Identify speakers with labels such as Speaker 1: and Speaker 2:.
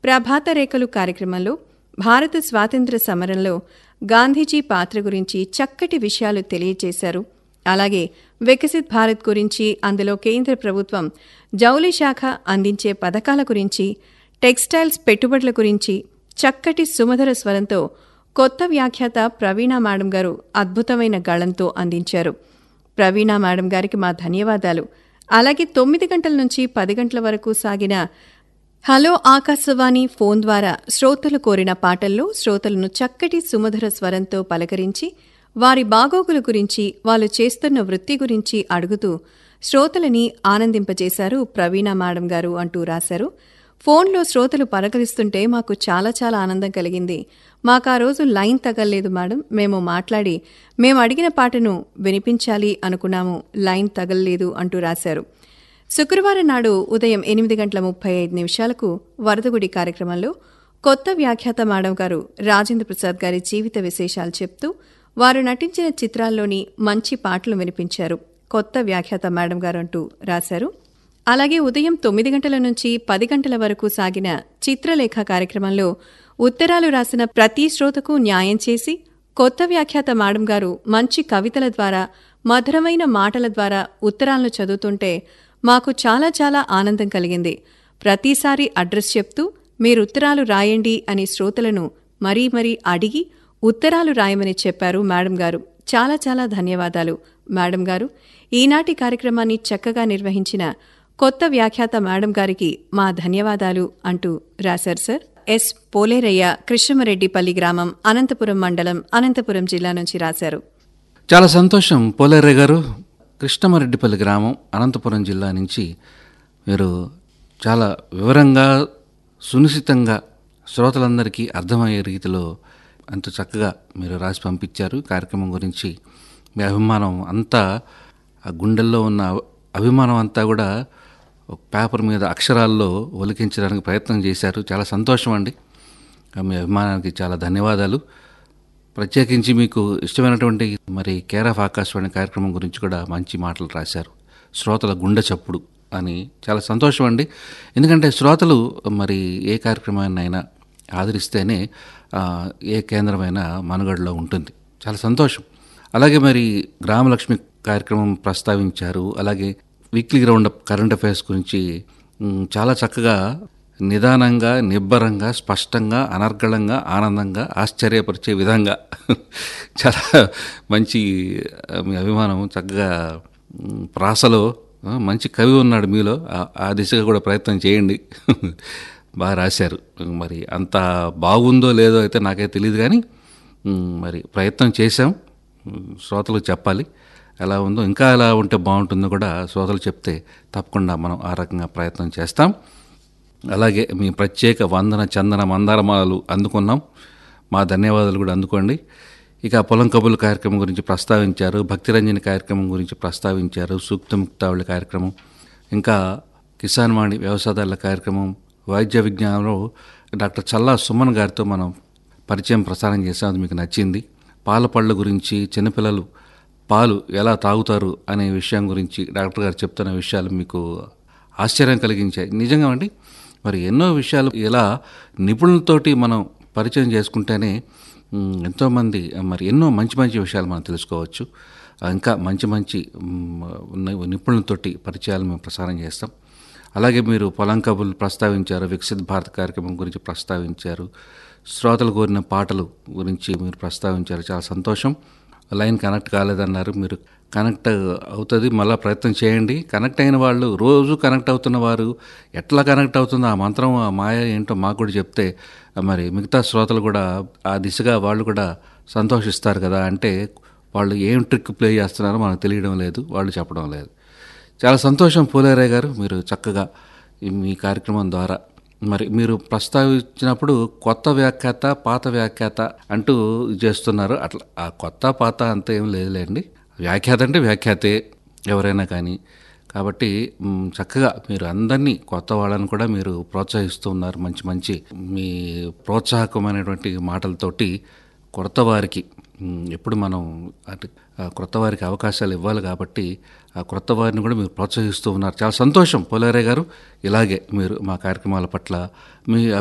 Speaker 1: ప్రభాత రేఖలు కార్యక్రమంలో భారత స్వాతంత్ర సమరంలో గాంధీజీ పాత్ర గురించి చక్కటి విషయాలు తెలియజేశారు అలాగే వికసిత్ భారత్ గురించి అందులో కేంద్ర ప్రభుత్వం జౌలి శాఖ అందించే పథకాల గురించి టెక్స్టైల్స్ పెట్టుబడుల గురించి చక్కటి సుమధుర స్వరంతో కొత్త వ్యాఖ్యాత ప్రవీణ మేడం గారు అద్భుతమైన గళంతో అందించారు ప్రవీణ మేడం గారికి మా ధన్యవాదాలు అలాగే తొమ్మిది గంటల నుంచి పది గంటల వరకు సాగిన హలో ఆకాశవాణి ఫోన్ ద్వారా శ్రోతలు కోరిన పాటల్లో శ్రోతలను చక్కటి సుమధుర స్వరంతో పలకరించి వారి బాగోగుల గురించి వాళ్ళు చేస్తున్న వృత్తి గురించి అడుగుతూ శ్రోతలని ఆనందింపజేశారు ప్రవీణ మేడం గారు అంటూ రాశారు ఫోన్లో శ్రోతలు పలకరిస్తుంటే మాకు చాలా చాలా ఆనందం కలిగింది మాకు ఆ రోజు లైన్ తగల్లేదు మేడం మేము మాట్లాడి మేము అడిగిన పాటను వినిపించాలి అనుకున్నాము లైన్ తగల్లేదు అంటూ రాశారు శుక్రవారం నాడు ఉదయం ఎనిమిది గంటల ముప్పై ఐదు నిమిషాలకు వరదగుడి కార్యక్రమంలో కొత్త వ్యాఖ్యాత మేడం గారు రాజేంద్ర ప్రసాద్ గారి జీవిత విశేషాలు చెప్తూ వారు నటించిన చిత్రాల్లోని మంచి పాటలు వినిపించారు కొత్త వ్యాఖ్యాత మేడం గారు అంటూ రాశారు అలాగే ఉదయం తొమ్మిది గంటల నుంచి పది గంటల వరకు సాగిన చిత్రలేఖ కార్యక్రమంలో ఉత్తరాలు రాసిన ప్రతి శ్రోతకు న్యాయం చేసి కొత్త వ్యాఖ్యాత మేడం గారు మంచి కవితల ద్వారా మధురమైన మాటల ద్వారా ఉత్తరాలను చదువుతుంటే మాకు చాలా చాలా ఆనందం కలిగింది ప్రతిసారి అడ్రస్ చెప్తూ మీరు ఉత్తరాలు రాయండి అని శ్రోతలను మరీ మరీ అడిగి ఉత్తరాలు రాయమని చెప్పారు మేడం గారు చాలా చాలా ధన్యవాదాలు మేడం గారు ఈనాటి కార్యక్రమాన్ని చక్కగా నిర్వహించిన కొత్త వ్యాఖ్యాత మేడం గారికి మా ధన్యవాదాలు అంటూ రాశారు సార్ ఎస్ పోలేరయ్య కృష్ణమరెడ్డిపల్లి గ్రామం అనంతపురం మండలం అనంతపురం జిల్లా నుంచి రాశారు
Speaker 2: చాలా సంతోషం పోలేరయ్య గారు కృష్ణమరెడ్డిపల్లి గ్రామం అనంతపురం జిల్లా నుంచి మీరు చాలా వివరంగా సునిశ్చితంగా శ్రోతలందరికీ అర్థమయ్యే రీతిలో అంత చక్కగా మీరు రాసి పంపించారు కార్యక్రమం గురించి మీ అభిమానం అంతా ఆ గుండెల్లో ఉన్న అవ- అభిమానం అంతా కూడా ఒక పేపర్ మీద అక్షరాల్లో ఒలికించడానికి ప్రయత్నం చేశారు చాలా సంతోషం అండి మీ అభిమానానికి చాలా ధన్యవాదాలు ప్రత్యేకించి మీకు ఇష్టమైనటువంటి మరి కేర్ ఆఫ్ ఆకాశవాణి కార్యక్రమం గురించి కూడా మంచి మాటలు రాశారు శ్రోతల గుండె చప్పుడు అని చాలా సంతోషం అండి ఎందుకంటే శ్రోతలు మరి ఏ కార్యక్రమాన్నైనా ఆదరిస్తేనే ఆ, ఏ కేంద్రమైనా మనుగడలో ఉంటుంది చాలా సంతోషం అలాగే మరి గ్రామలక్ష్మి కార్యక్రమం ప్రస్తావించారు అలాగే weekly ground up current affairs గురించి మ్, చాలా చక్కగా నిదానంగా నిబ్బరంగా స్పష్టంగా అనర్గళంగా ఆనందంగా ఆశ్చర్యపరిచే విధంగా చాలా మంచి ఆ, మీ అభిమానం చక్కగా మ్, ప్రాసలో ఆ, మంచి కవి ఉన్నాడు మీలో ఆ- ఆ దిశగా కూడా ప్రయత్నం చేయండి బాగా రాశారు మరి అంత బాగుందో లేదో అయితే నాకైతే తెలియదు కానీ మ్, మరి ప్రయత్నం చేశాం మ్, శ్రోతలకు చెప్పాలి ఎలా ఉందో ఇంకా ఎలా ఉంటే బాగుంటుందో కూడా శ్రోతలు చెప్తే తప్పకుండా మనం ఆ రకంగా ప్రయత్నం చేస్తాం అలాగే మీ ప్రత్యేక వందన చందన మందారమాలలు అందుకున్నాం మా ధన్యవాదాలు కూడా అందుకోండి ఇక పొలం కబుర్ల కార్యక్రమం గురించి ప్రస్తావించారు భక్తిరంజని కార్యక్రమం గురించి ప్రస్తావించారు సూక్త ముక్తావళి కార్యక్రమం ఇంకా కిసాన్ వాణి వ్యవసాయదారుల కార్యక్రమం వైద్య విజ్ఞానంలో డాక్టర్ చల్లా సుమన్ గారితో మనం పరిచయం ప్రసారం చేసాం అది మీకు నచ్చింది పాల పళ్ళ గురించి చిన్నపిల్లలు పాలు ఎలా తాగుతారు అనే విషయం గురించి డాక్టర్ గారు చెప్తున్న విషయాలు మీకు ఆశ్చర్యం కలిగించాయి నిజంగా అండి మరి ఎన్నో విషయాలు ఇలా నిపుణులతోటి మనం పరిచయం చేసుకుంటేనే మ్, ఎంతోమంది మరి ఎన్నో మంచి మంచి విషయాలు మనం తెలుసుకోవచ్చు ఆ, ఇంకా మంచి మంచి మ్, ఉన్న నిపుణులతోటి పరిచయాలు మేము ప్రసారం చేస్తాం అలాగే మీరు పొలం కబుర్లు ప్రస్తావించారు వికసిత్ భారత్ కార్యక్రమం గురించి ప్రస్తావించారు శ్రోతలు కోరిన పాటలు గురించి మీరు ప్రస్తావించారు చాలా సంతోషం లైన్ కనెక్ట్ కాలేదన్నారు మీరు కనెక్ట్ అవుతుంది మళ్ళీ ప్రయత్నం చేయండి కనెక్ట్ అయిన వాళ్ళు రోజు కనెక్ట్ అవుతున్న వారు ఎట్లా కనెక్ట్ అవుతుందో ఆ మంత్రం ఆ మాయ ఏంటో మాకు కూడా చెప్తే మరి మిగతా శ్రోతలు కూడా ఆ దిశగా వాళ్ళు కూడా సంతోషిస్తారు కదా అంటే వాళ్ళు ఏం ట్రిక్ ప్లే చేస్తున్నారో మనకు తెలియడం లేదు వాళ్ళు చెప్పడం లేదు చాలా సంతోషం పూలేరయ్య గారు మీరు చక్కగా ఈ మీ కార్యక్రమం ద్వారా మరి మీరు ప్రస్తావించినప్పుడు కొత్త వ్యాఖ్యాత పాత వ్యాఖ్యాత అంటూ చేస్తున్నారు అట్లా ఆ కొత్త పాత అంత ఏం లేదులేండి వ్యాఖ్యాత అంటే వ్యాఖ్యాతే ఎవరైనా కానీ కాబట్టి మ్, చక్కగా మీరు అందరినీ కొత్త వాళ్ళని కూడా మీరు ప్రోత్సహిస్తూ ఉన్నారు మంచి మంచి మీ ప్రోత్సాహకమైనటువంటి మాటలతోటి కొత్త వారికి మ్, ఎప్పుడు మనం అటు ఆ క్రొత్త వారికి అవకాశాలు ఇవ్వాలి కాబట్టి ఆ క్రొత్త వారిని కూడా మీరు ప్రోత్సహిస్తూ ఉన్నారు చాలా సంతోషం పోలేరే గారు ఇలాగే మీరు మా కార్యక్రమాల పట్ల మీ